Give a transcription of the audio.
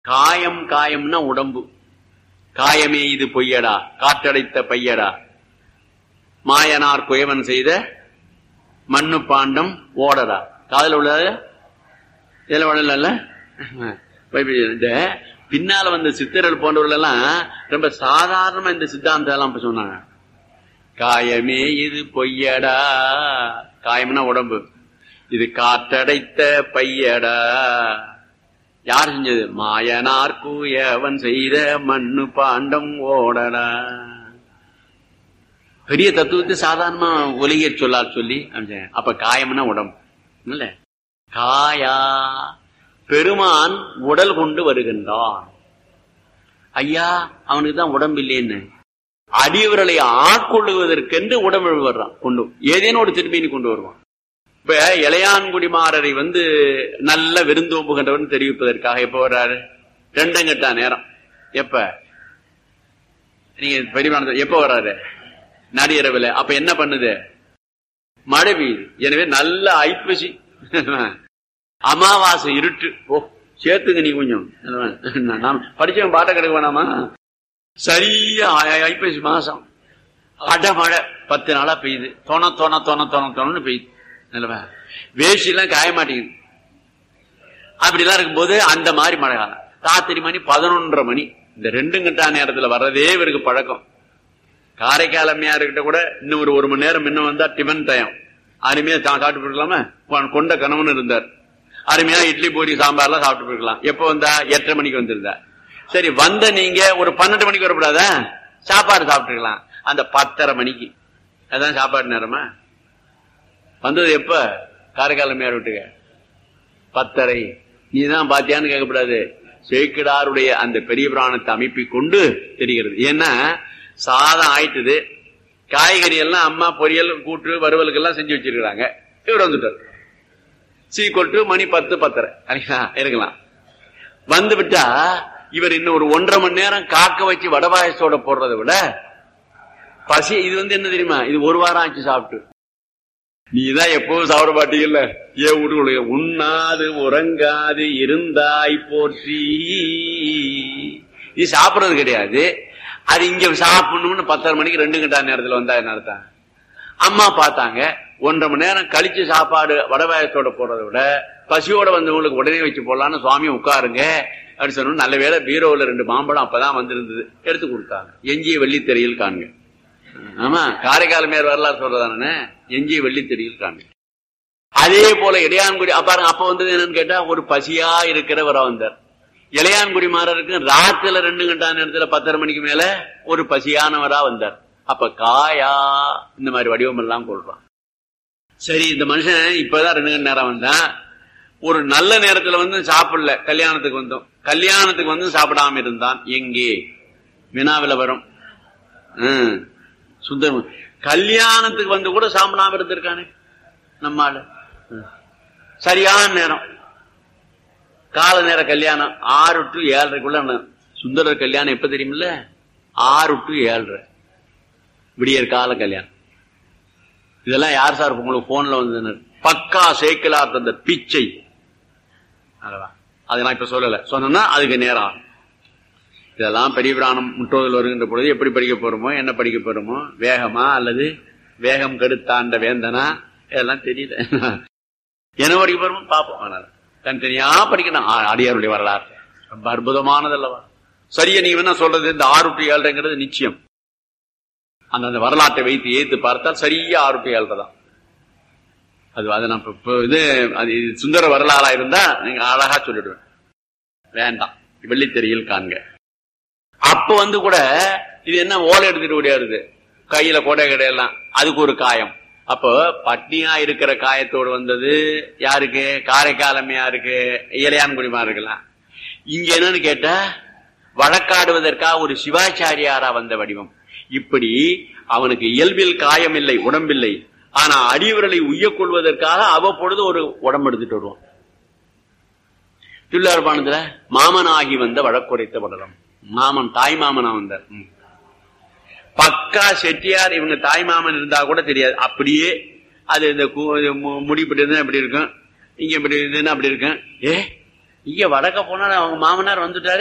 காயம் காயம்னா உடம்பு காயமே இது பொய்யடா காற்றடைத்த பையடா மாயனார் குயவன் செய்த மண்ணு பாண்டம் ஓடடா காதல உள்ளது இதுல விடல இந்த பின்னால வந்த சித்தர்கள் போன்றவர்கள் எல்லாம் ரொம்ப சாதாரணமா இந்த சித்தாந்தம் எல்லாம் இப்ப சொன்னாங்க காயமே இது பொய்யடா காயம்னா உடம்பு இது காற்றடைத்த பையடா யார் செஞ்சது மாயனார் கூயவன் செய்த மண்ணு பாண்டம் ஓடடா பெரிய தத்துவத்தை சாதாரணமா ஒலிக சொல்லார் சொல்லி அமைச்சேன். அப்ப காயம்னா உடம்பு இல்ல காயா பெருமான் உடல் கொண்டு வருகின்றான் ஐயா அவனுக்கு தான் உடம்பு இல்லைன்னு அடியவர்களை ஆட்கொள்ளுவதற்கென்று உடம்பு வர்றான் கொண்டு ஏதேனும் ஒரு திரும்பினி கொண்டு வருவான் இப்ப இளையான்குடிமாரரை வந்து நல்ல விருந்தோம்புகின்றவன் தெரிவிப்பதற்காக எப்ப வர்றாரு ரெண்டங்கட்டா நேரம் எப்ப நீங்க பெரியமான எப்ப வர்றாரு நடிகரவில் அப்ப என்ன பண்ணுது மழை பெய்யுது எனவே நல்ல ஐப்பசி அமாவாசை இருட்டு ஓ சேர்த்துங்க நீ கொஞ்சம் நான் படிச்சவன் பாட்ட கிடக்க வேணாமா சரியா ஐ- ஐப்பசி மாசம் அடமழை பத்து நாளா பெய்யுது தொண தொண தொண தொண தொணன்னு பெய்யுது நல்லவா வேஷ்டிலாம் காய மாட்டேங்குது அப்படிலாம் இருக்கும்போது அந்த மாதிரி மழை காலம் ராத்திரி மணி பதினொன்றரை மணி இந்த ரெண்டு கட்டா நேரத்துல வர்றதே இவருக்கு பழக்கம் காரைக்கால் அம்மையார்கிட்ட கூட இன்னும் ஒரு ஒரு மணி நேரம் முன்ன வந்தா டிஃபன் டைம் அருமையா சா- சாப்பிட்டு போயிருக்கலாமா கொ- கொண்ட கணவன் இருந்தார் அருமையா இட்லி பூரி சாம்பார்லாம் சாப்பிட்டு போயிருக்கலாம் எப்ப வந்தா எட்டரை மணிக்கு வந்திருந்தா சரி வந்த நீங்க ஒரு பன்னெண்டு மணிக்கு வரக்கூடாதா சாப்பாடு சாப்பிட்டுருக்கலாம் அந்த பத்தரை மணிக்கு அதான் சாப்பாடு நேரமா வந்தது எப்ப காரைக்கால் அம்மையார் வீட்டுக்கு பத்தரை நீ தான் பாத்தியான்னு கேட்கக்கூடாது சேக்கிடாருடைய அந்த பெரிய பிராணத்தை அமைப்பை கொண்டு தெரிகிறது ஏன்னா சாதம் ஆயிட்டுது காய்கறி எல்லாம் அம்மா பொரியல் கூட்டு வறுவலுக்கு எல்லாம் செஞ்சு வச்சிருக்காங்க இவர் வந்துட்டார் சீ கொட்டு மணி பத்து பத்தரை சரிங்களா? இருக்கலாம் வந்து விட்டா இவர் இன்னும் ஒரு ஒன்றரை மணி நேரம் காக்க வச்சு வடபாயசோட போடுறதை விட பசி இது வந்து என்ன தெரியுமா இது ஒரு வாரம் ஆச்சு சாப்பிட்டு நீதான் எப்பவும் சாப்பிட மாட்டீங்கல்ல ஏன் வீட்டுக்குள்ள உண்ணாது உறங்காது இருந்தாய் போற்றி நீ சாப்பிடுறது கிடையாது அது இங்க சாப்பிடணும்னு பத்தரை மணிக்கு ரெண்டு கண்டா நேரத்துல வந்தா என்ன அர்த்தம் அம்மா பார்த்தாங்க ஒன்றரை மணி நேரம் கழிச்சு சாப்பாடு வடவாயத்தோட போடுறதை விட பசியோட வந்தவங்களுக்கு உடனே வச்சு போடலான்னு சுவாமி உட்காருங்க அப்படின்னு சொன்னோம் நல்ல வேளை பீரோவில் ரெண்டு மாம்பழம் அப்பதான் வந்திருந்தது எடுத்து கொடுத்தாங்க எஞ்சிய வெள்ளித்தெறியில் காண்க ஆமா காரைக்கால் மேல் வரலாறு சொல்றதானே எஞ்சிய வெள்ளித்தெறியில் காண்க அதே போல இளையான்குடி அப்பாருங்க அப்ப வந்தது என்னன்னு கேட்டா ஒரு பசியா இருக்கிறவரா வந்தார் இளையான்குடி மாறருக்கு ராத்துல ரெண்டு கண்டா நேரத்துல பத்தரை மணிக்கு மேல ஒரு பசியானவரா வந்தார் அப்ப காயா இந்த மாதிரி வடிவம் எல்லாம் கொள்றான் சரி இந்த மனுஷன் இப்பதான் ரெண்டு மணி நேரம் வந்தான் ஒரு நல்ல நேரத்துல வந்து சாப்பிடல கல்யாணத்துக்கு வந்தோம் கல்யாணத்துக்கு வந்து சாப்பிடாம இருந்தான் எங்கே வினாவில வரும் ஹம். சுந்தரம் கல்யாணத்துக்கு வந்து கூட சாப்பிடாம இருந்திருக்கானே நம்மால ஹம். சரியான நேரம் கால நேர கல்யாணம் ஆறு டு ஏழரைக்குள்ள ந- சுந்தரர் கல்யாணம் எப்ப தெரியுமில்ல ஆறு டு ஏழரை விடியற் கால கல்யாணம் இதெல்லாம் யார் சார் உங்களுக்கு போன்ல வந்து பக்கா சேக்கிலார் தந்த பிச்சை அல்லவா அதை நான் இப்ப சொல்லல சொன்னா அதுக்கு நேரம் ஆகும். இதெல்லாம் பெரிய பிராணம் முற்றோதல் வருகின்ற பொழுது எப்படி படிக்க போறோமோ என்ன படிக்க போறோமோ வேகமா அல்லது வேகம் கெடுத்தாண்ட வேந்தனா இதெல்லாம் தெரியல என்ன படிக்க போறோமோ பார்ப்போம் அதனால தனித்தனியா படிக்கணும் ஆ, அடியாருடைய வரலாறு ரொம்ப அற்புதமானதல்லவா சரியா நீங்க வேணா சொல்றது இந்த ஆறு டு ஏழ்றைங்கிறது நிச்சயம் அந்த அந்த வரலாற்றை வைத்து ஏத்து பார்த்தால் சரியா ஆறு டு ஏழ்ரை தான் அது அது நான் இப்ப- இப்ப இது அது இது சுந்தர வரலாறா இருந்தா நீங்க அழகா சொல்லிடுவேன் வேண்டாம் வெள்ளித்தெறியில் காண்க அப்ப வந்து கூட இது என்ன ஓலை எடுத்துட்டு ஓடியாருது கையில கொடை கிடையெல்லாம் அதுக்கு ஒரு காயம் அப்போ பட்னியா இருக்கிற காயத்தோடு வந்தது யாருக்கு காரைக்காலமையா இருக்கு இளையான்குடிமா இருக்கலாம் இங்க என்னன்னு கேட்டா வழக்காடுவதற்காக ஒரு சிவாச்சாரியாரா வந்த வடிவம் இப்படி அவனுக்கு இயல்பில் காயம் இல்லை உடம்பில்லை ஆனா அடியவர்களை உய்யக் கொள்வதற்காக அவ்வப்பொழுது ஒரு உடம்பு எடுத்துட்டு வருவான் தில்லார்பானத்துல மாமனாகி வந்த வழக்குரைத்த படலம் மாமன் தாய் மாமனா வந்தார் ம். பக்கா செட்டியார் இவங்க தாய் மாமன் இருந்தா கூட தெரியாது அப்படியே அது இந்த கு- இது மு- முடி இப்படி இருந்தா இப்படி இருக்கும் இங்க இப்படி இருந்ததுன்னா அப்படி இருக்கும் ஏ இங்க வடக்க போனா அவங்க மாமனார் வந்துட்டாரு